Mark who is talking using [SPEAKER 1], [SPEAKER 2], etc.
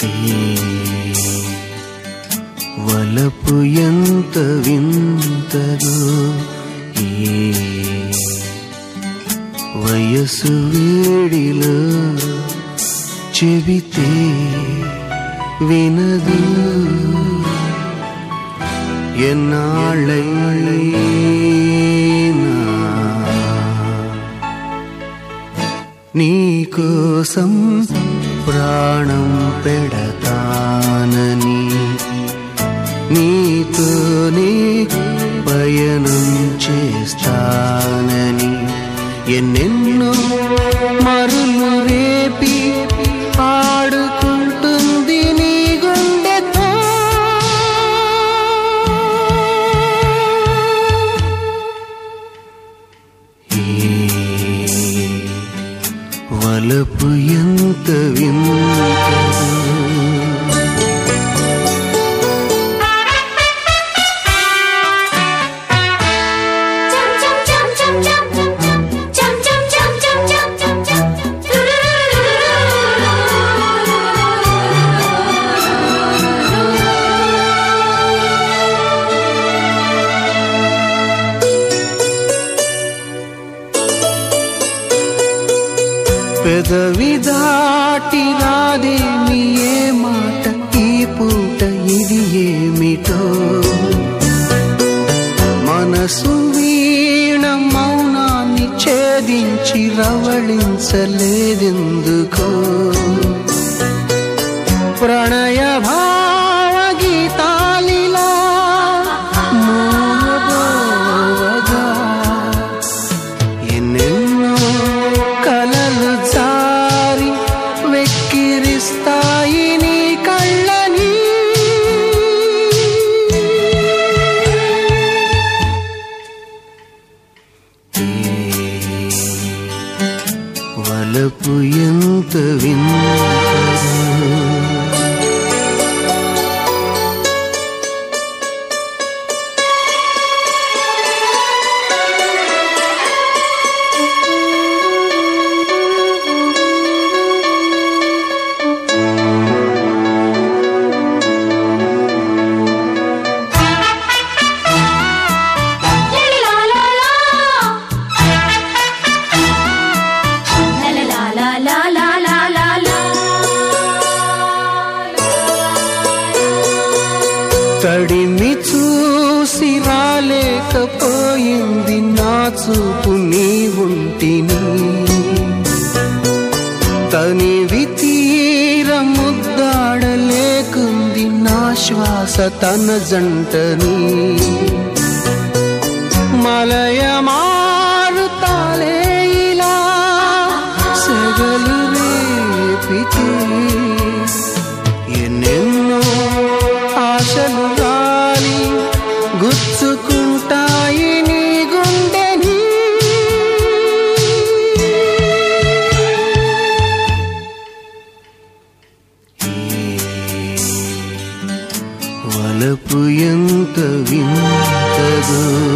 [SPEAKER 1] ఈ వలపు ఎంత వింతదో ఈ వయసు వేడిలో చెబితే వినదు ఎన్నాళ్ళైనా నీకోసం ప్రాణం పెడతానని నీతోనే పయనం చేస్తానని ఎన్నెన్నో మరులు రేపి ఆడుకుంటుంది నీ గుండెతో ఈ వలపు ఎంత వింతదో పెదవి దాటి రాదేమి ఏ మాట ఈ పూట ఇది ఏమిటో మనసు వీణ మౌనాన్ని ఛేదించి రవళించలేదెందుకో ప్రణయ భావ గీతాలిలా మూలబోవగా ఎన్నెన్నో కలలు జారి వెక్కిరిస్తాయి నీ కళ్ళని వలపు ఎంత వింతదో తడిని చూసి రాలేకపోయింది నా చూపు నీ ఉంటిని తనివి తీర ముద్దాడలేకుంది నా శ్వాస తన జంటని మలయ మారుతాలే ఇలా సెగలు రేపితే ఎన్నెన్నో ఆశలు గాలి గుచ్చుకుంటాయి నీ గుండెని ఈ వలపు ఎంత వింతదో